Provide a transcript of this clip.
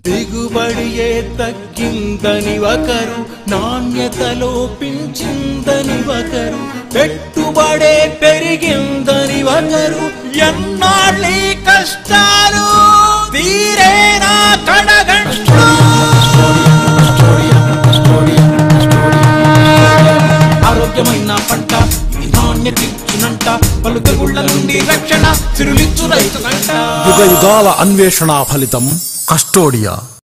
దిగుబడియే తగ్గిందని ఒకరు నాణ్యతలో పించిందని ఒకరు పెట్టుబడే పెరిగిందని ఒకరు ఎన్నాళ్ళీ కష్టాలు తీరేనా కడగంట్లు ఆరోగ్యమైన పంట ఇది నాణ్యత ఇచ్చునంట పలు తెగుళ్ళ నుండి రక్షణ సిరులిచ్చు రైతునంట యుగ యుగాల అన్వేషణ ఫలితం కస్టోడియా